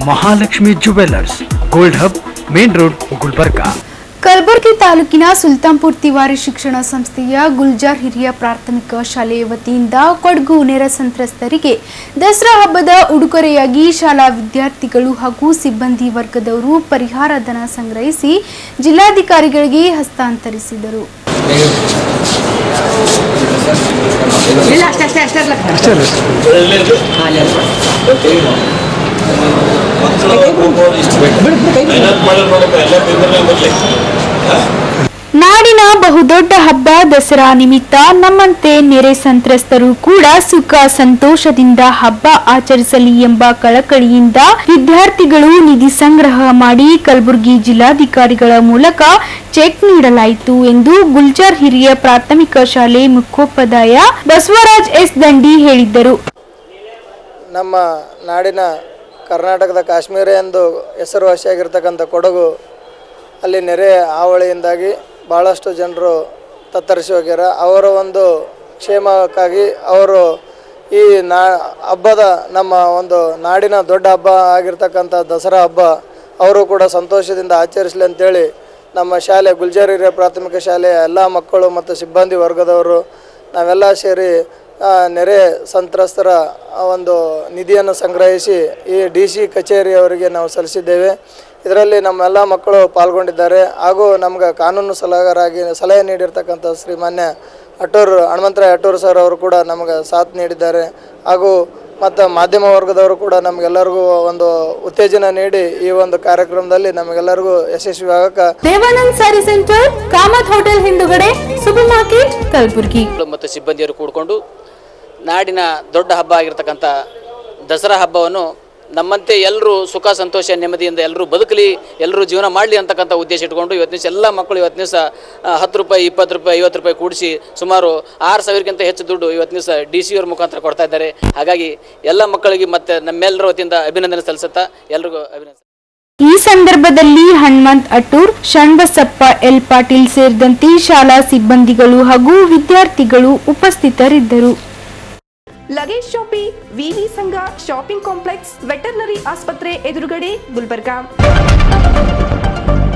Mahalakshmi jewellers gold hub main road Gulbarga Kalaburagi ತಾಲೂಕಿನ ಸುಲ್ತಾನ್ಪುರ್ ತಿವಾರಿ ಶಿಕ್ಷಣ ಸಂಸ್ಥೆಯ ಗುಲ್ಜಾರ್ ಹಿರಿಯ ಪ್ರಾಥಮಿಕ ಶಾಲೆಯ ವತಿಯಿಂದ ಕೊಡಗು ನೆರ ಸಂತ್ರಸ್ತರಿಗೆ ದಸರಾ ಹಬ್ಬದ ಉಡುಗೊರೆಯಾಗಿ ಶಾಲಾ ವಿದ್ಯಾರ್ಥಿಗಳು ಹಾಗೂ ಸಿಬ್ಬಂದಿ ವರ್ಗದವರು ಪರಿಹಾರ ಧನ ಸಂಗ್ರಹಿಸಿ ಜಿಲ್ಲಾಧಿಕಾರಿಗಳಿಗೆ ಹಸ್ತಾಂತರಿಸಿದರು ನಾಡಿನ ಬಹುದೊಡ್ಡ ಹಬ್ಬ ದಸರಾ ನಿಮಿತ್ತ ನಮ್ಮಂತೆ ನೆರೆ ಸಂತ್ರಸ್ತರು ಕೂಡ ಸುಖ ಸಂತೋಷದಿಂದ ಹಬ್ಬ ಆಚರಿಸಲಿ ಎಂಬ ಕಳಕಳಿಯಿಂದ ವಿದ್ಯಾರ್ಥಿಗಳು ನಿಧಿ ಸಂಗ್ರಹ ಮಾಡಿ ಕಲಬುರಗಿ ಜಿಲ್ಲಾಧಿಕಾರಿಗಳ ಮೂಲಕ ಚೆಕ್ ನೀಡಲಾಯಿತು ಎಂದು ಗುಲ್ಜಾರ್ ಹಿರಿಯ ಪ್ರಾಥಮಿಕ ಶಾಲೆ ಮುಖ್ಯೋಪಾಧ್ಯಾಯ ಬಸವರಾಜ್ ಎಸ್ ದಂಡಿ ಹೇಳಿದ್ದರು ನಮ್ಮ ನಾಡಿನ ಕರ್ನಾಟಕದ ಕಾಶ್ಮೀರ ಎಂದು ಹೆಸರುವಾಸಿಯಾಗಿರ್ತಕ್ಕಂಥ ಕೊಡಗು ಅಲ್ಲಿ ನೆರೆ ಹಾವಳಿಯಿಂದಾಗಿ ಭಾಳಷ್ಟು ಜನರು ತತ್ತರಿಸಿ ಹೋಗ್ಯಾರ ಅವರ ಒಂದು ಕ್ಷೇಮಕ್ಕಾಗಿ ಅವರು ಈ ನಾ ಹಬ್ಬದ ನಮ್ಮ ಒಂದು ನಾಡಿನ ದೊಡ್ಡ ಹಬ್ಬ ಆಗಿರ್ತಕ್ಕಂಥ ದಸರಾ ಹಬ್ಬ ಅವರು ಕೂಡ ಸಂತೋಷದಿಂದ ಆಚರಿಸಲಿ ಅಂತೇಳಿ ನಮ್ಮ ಶಾಲೆ ಗುಲ್ಜಾರ್ ಹಿರಿಯ ಪ್ರಾಥಮಿಕ ಶಾಲೆಯ ಎಲ್ಲ ಮಕ್ಕಳು ಮತ್ತು ಸಿಬ್ಬಂದಿ ವರ್ಗದವರು ನಾವೆಲ್ಲ ಸೇರಿ ಆ, ನೆರೆ ಸಂತ್ರಸ್ತರ ಆ ಒಂದು ನಿಧಿಯನ್ನು ಸಂಗ್ರಹಿಸಿ ಈ ಡಿ ಸಿ ಕಚೇರಿಯವರಿಗೆ ನಾವು ಸಲ್ಲಿಸಿದ್ದೇವೆ ಇದರಲ್ಲಿ ನಮ್ಮೆಲ್ಲ ಮಕ್ಕಳು ಪಾಲ್ಗೊಂಡಿದ್ದಾರೆ ಹಾಗೂ ನಮ್ಗೆ ಕಾನೂನು ಸಲಹೆಗಾರಾಗಿ ಸಲಹೆ ನೀಡಿರ್ತಕ್ಕಂಥ ಶ್ರೀಮಾನ್ಯ ಅಟೂರ್ ಹನುಮಂತರಾಯ ಅಟೂರ್ ಸರ್ ಅವರು ಕೂಡ ನಮಗೆ ಸಾಥ್ ನೀಡಿದ್ದಾರೆ ಹಾಗೂ ಮತ್ತು ಮಾಧ್ಯಮ ವರ್ಗದವರು ಕೂಡ ನಮಗೆಲ್ಲರಿಗೂ ಒಂದು ಉತ್ತೇಜನ ನೀಡಿ ಈ ಒಂದು ಕಾರ್ಯಕ್ರಮದಲ್ಲಿ ನಮಗೆಲ್ಲರಿಗೂ ಯಶಸ್ವಿ ಆಗಕ್ಕೆ ದೇವಾನಂದ್ ಸ್ಯಾರಿ ಸೆಂಟರ್ ಕಾಮತ್ ಹೋಟೆಲ್ ಹಿಂದುಗಡೆ ಸೂಪರ್ ಮಾರ್ಕೆಟ್ ಕಲಬುರಗಿ ಮಕ್ಕಳು ಮತ್ತು ಸಿಬ್ಬಂದಿಯರು ಕೂಡಿಕೊಂಡು ನಾಡಿನ ದೊಡ್ಡ ಹಬ್ಬ ಆಗಿರ್ತಕ್ಕಂಥ ದಸರಾ ಹಬ್ಬವನ್ನು ನಮ್ಮಂತೆ ಎಲ್ಲರೂ ಸುಖ ಸಂತೋಷ ನೆಮ್ಮದಿಯಿಂದ ಎಲ್ಲರೂ ಬದುಕಲಿ ಎಲ್ಲರೂ ಜೀವನ ಮಾಡಲಿ ಅಂತಕ್ಕಂಥ ಉದ್ದೇಶ ಇಟ್ಕೊಂಡು ಇವತ್ತಿನ ದಿವಸ ಎಲ್ಲ ಮಕ್ಕಳು ಇವತ್ತಿನ ದಿವಸ ಆ, ಹತ್ತು ರೂಪಾಯಿ ಇಪ್ಪತ್ತು ರೂಪಾಯಿ ಐವತ್ತು ರೂಪಾಯಿ ಕೂಡಿಸಿ ಸುಮಾರು ಆರು ಸಾವಿರಕ್ಕಿಂತ ಹೆಚ್ಚು ದುಡ್ಡು ಇವತ್ತಿನ ದಿವಸ ಡಿ ಸಿ ಅವ್ರ ಮುಖಾಂತರ ಕೊಡ್ತಾ ಇದ್ದಾರೆ ಹಾಗಾಗಿ ಎಲ್ಲ ಮಕ್ಕಳಿಗೆ ಮತ್ತು ನಮ್ಮೆಲ್ಲರ ವತಿಯಿಂದ ಅಭಿನಂದನೆ ಸಲ್ಲಿಸುತ್ತಾ ಎಲ್ರಿಗೂ ಅಭಿನಂದನೆ ಈ ಸಂದರ್ಭದಲ್ಲಿ ಹನುಮಂತ್ ಅಟೂರ್ ಶಣ್ಬಸಪ್ಪ ಎಲ್ ಪಾಟೀಲ್ ಸೇರಿದಂತೆ ಶಾಲಾ ಸಿಬ್ಬಂದಿಗಳು ಹಾಗೂ ವಿದ್ಯಾರ್ಥಿಗಳು ಉಪಸ್ಥಿತರಿದ್ದರು ಲಗೇಜ್ ಶಾಪಿ ವಿವಿ ಸಂಘ ಶಾಪಿಂಗ್ ಕಾಂಪ್ಲೆಕ್ಸ್ ವೆಟರ್ನರಿ ಆಸ್ಪತ್ರೆ ಎದುರುಗಡೆ ಗುಲ್ಬರ್ಗಾ